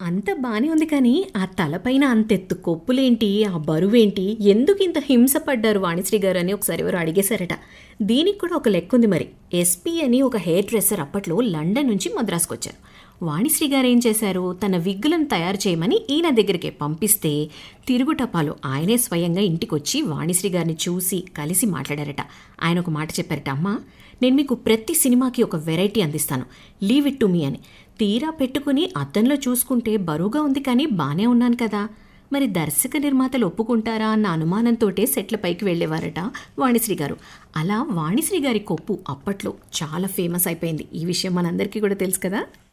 అంత బానే ఉంది కానీ ఆ తలపైన అంతెత్తు కొప్పులేంటి ఆ బరువేంటి ఎందుకు ఇంత హింస పడ్డారు వాణిశ్రీ గారు అని ఒకసారి ఎవరు అడిగేశారట దీనికి కూడా ఒక లెక్క ఉంది మరి ఎస్పీ అని ఒక హెయిర్ డ్రెస్సర్ అప్పట్లో లండన్ నుంచి మద్రాసుకు వచ్చారు వాణిశ్రీ గారు ఏం చేశారు తన విగ్గులను తయారు చేయమని ఈయన దగ్గరికి పంపిస్తే తిరుగుటపాలు ఆయనే స్వయంగా ఇంటికొచ్చి వాణిశ్రీ గారిని చూసి కలిసి మాట్లాడారట ఆయన ఒక మాట చెప్పారట అమ్మా నేను మీకు ప్రతి సినిమాకి ఒక వెరైటీ అందిస్తాను లీవ్ ఇట్ టు మీ అని తీరా పెట్టుకుని అద్దంలో చూసుకుంటే బరువుగా ఉంది కానీ బానే ఉన్నాను కదా మరి దర్శక నిర్మాతలు ఒప్పుకుంటారా అన్న అనుమానంతోటే సెట్ల పైకి వెళ్ళేవారట వాణిశ్రీ గారు అలా వాణిశ్రీ గారి కొప్పు అప్పట్లో చాలా ఫేమస్ అయిపోయింది ఈ విషయం మనందరికీ కూడా తెలుసు కదా